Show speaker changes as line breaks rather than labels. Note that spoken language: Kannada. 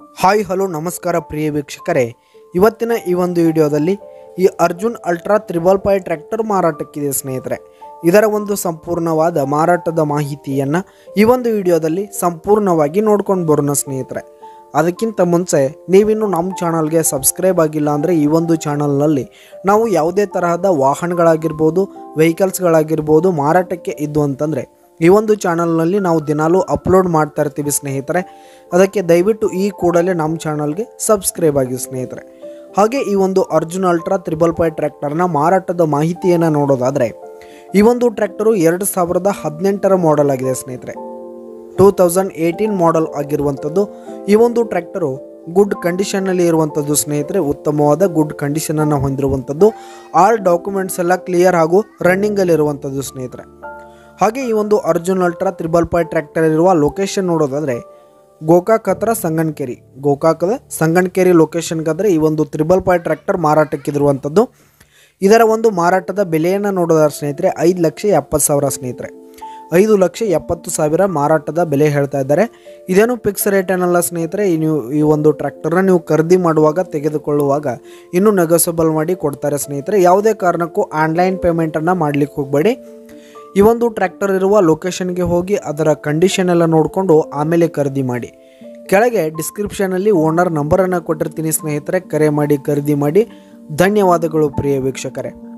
ಹಾಯ್ ಹಲೋ ನಮಸ್ಕಾರ ಪ್ರಿಯ ವೀಕ್ಷಕರೇ ಇವತ್ತಿನ ಈ ಒಂದು ವಿಡಿಯೋದಲ್ಲಿ ಈ Arjun ultra triple five tractor ಮಾರಾಟಕ್ಕಿದೆ ಸ್ನೇಹಿತರೆ ಇದರ ಒಂದು ಸಂಪೂರ್ಣವಾದ ಮಾರಾಟದ ಮಾಹಿತಿಯನ್ನು ಈ ಒಂದು ವಿಡಿಯೋದಲ್ಲಿ ಸಂಪೂರ್ಣವಾಗಿ ನೋಡ್ಕೊಂಡು ಬರೋಣ ಸ್ನೇಹಿತರೆ ಅದಕ್ಕಿಂತ ಮುಂಚೆ ನೀವಿನ್ನು ನಮ್ಮ ಚಾನಲ್ಗೆ ಸಬ್ಸ್ಕ್ರೈಬ್ ಆಗಿಲ್ಲ ಅಂದರೆ ಈ ಒಂದು ಚಾನಲ್ನಲ್ಲಿ ನಾವು ಯಾವುದೇ ತರಹದ ವಾಹನಗಳಾಗಿರ್ಬೋದು ವೆಹಿಕಲ್ಸ್ಗಳಾಗಿರ್ಬೋದು ಮಾರಾಟಕ್ಕೆ ಇದ್ದು ಅಂತಂದರೆ ಈ ಒಂದು ಚಾನಲ್ನಲ್ಲಿ ನಾವು ದಿನಾಲೂ ಅಪ್ಲೋಡ್ ಮಾಡ್ತಾ ಇರ್ತೀವಿ ಸ್ನೇಹಿತರೆ ಅದಕ್ಕೆ ದಯವಿಟ್ಟು ಈ ಕೂಡಲೇ ನಮ್ಮ ಚಾನಲ್ಗೆ ಸಬ್ಸ್ಕ್ರೈಬ್ ಆಗಿ ಸ್ನೇಹಿತರೆ ಹಾಗೆ ಈ ಒಂದು ಅರ್ಜುನ್ ಅಲ್ಟ್ರಾ ತ್ರಿಬಲ್ ಫೈ ಟ್ರ್ಯಾಕ್ಟರ್ನ ಮಾರಾಟದ ಮಾಹಿತಿಯನ್ನು ನೋಡೋದಾದರೆ ಈ ಒಂದು ಟ್ರ್ಯಾಕ್ಟರು ಎರಡು ಸಾವಿರದ ಹದಿನೆಂಟರ ಮಾಡೆಲ್ ಆಗಿದೆ ಸ್ನೇಹಿತರೆ ಟೂ ತೌಸಂಡ್ ಏಯ್ಟೀನ್ ಮಾಡೆಲ್ ಆಗಿರುವಂಥದ್ದು ಈ ಒಂದು ಟ್ರ್ಯಾಕ್ಟರು ಗುಡ್ ಕಂಡೀಷನ್ನಲ್ಲಿ ಇರುವಂಥದ್ದು ಸ್ನೇಹಿತರೆ ಉತ್ತಮವಾದ ಗುಡ್ ಕಂಡೀಷನನ್ನು ಹೊಂದಿರುವಂಥದ್ದು ಆಲ್ ಡಾಕ್ಯುಮೆಂಟ್ಸ್ ಎಲ್ಲ ಕ್ಲಿಯರ್ ಹಾಗೂ ರನ್ನಿಂಗಲ್ಲಿ ಇರುವಂಥದ್ದು ಸ್ನೇಹಿತರೆ ಹಾಗೆ ಈ ಒಂದು Arjun ultra triple five tractor ಇರುವ ಲೊಕೇಶನ್ ನೋಡೋದಾದರೆ ಗೋಕಾಕ್ ಹತ್ರ ಸಂಗನಕೆರೆ ಗೋಕಾಕದ ಸಂಗನಕೆರೆ ಲೊಕೇಶನ್ಗಾದರೆ ಈ ಒಂದು ತ್ರಿಬಲ್ ಫೈ ಟ್ರ್ಯಾಕ್ಟರ್ ಮಾರಾಟಕ್ಕಿರುವಂಥದ್ದು ಇದರ ಒಂದು ಮಾರಾಟದ ಬೆಲೆಯನ್ನು ನೋಡೋದಾದ್ರೆ ಸ್ನೇಹಿತರೆ ಐದು ಲಕ್ಷ ಎಪ್ಪತ್ತು ಸಾವಿರ ಸ್ನೇಹಿತರೆ ಐದು ಲಕ್ಷ ಎಪ್ಪತ್ತು ಸಾವಿರ ಮಾರಾಟದ ಬೆಲೆ ಹೇಳ್ತಾ ಇದ್ದಾರೆ ಇದೇನು ಫಿಕ್ಸ್ ರೇಟ್ ಏನಲ್ಲ ಸ್ನೇಹಿತರೆ ಈ ನೀವು ಈ ಒಂದು ಟ್ರ್ಯಾಕ್ಟರ್ನ ನೀವು ಖರೀದಿ ಮಾಡುವಾಗ ತೆಗೆದುಕೊಳ್ಳುವಾಗ ಇನ್ನೂ ನೆಗೋಸಬಲ್ ಮಾಡಿ ಕೊಡ್ತಾರೆ ಸ್ನೇಹಿತರೆ ಯಾವುದೇ ಕಾರಣಕ್ಕೂ ಆನ್ಲೈನ್ ಪೇಮೆಂಟನ್ನು ಮಾಡಲಿಕ್ಕೆ ಹೋಗಬೇಡಿ ಈ ಒಂದು ಟ್ರ್ಯಾಕ್ಟರ್ ಇರುವ ಲೊಕೇಶನ್ಗೆ ಹೋಗಿ ಅದರ ಕಂಡೀಷನ್ ಎಲ್ಲ ನೋಡಿಕೊಂಡು ಆಮೇಲೆ ಖರೀದಿ ಮಾಡಿ ಕೆಳಗೆ ಡಿಸ್ಕ್ರಿಪ್ಷನಲ್ಲಿ ಓನರ್ ನಂಬರನ್ನು ಕೊಟ್ಟಿರ್ತೀನಿ ಸ್ನೇಹಿತರೆ ಕರೆ ಮಾಡಿ ಖರೀದಿ ಮಾಡಿ ಧನ್ಯವಾದಗಳು ಪ್ರಿಯ ವೀಕ್ಷಕರೇ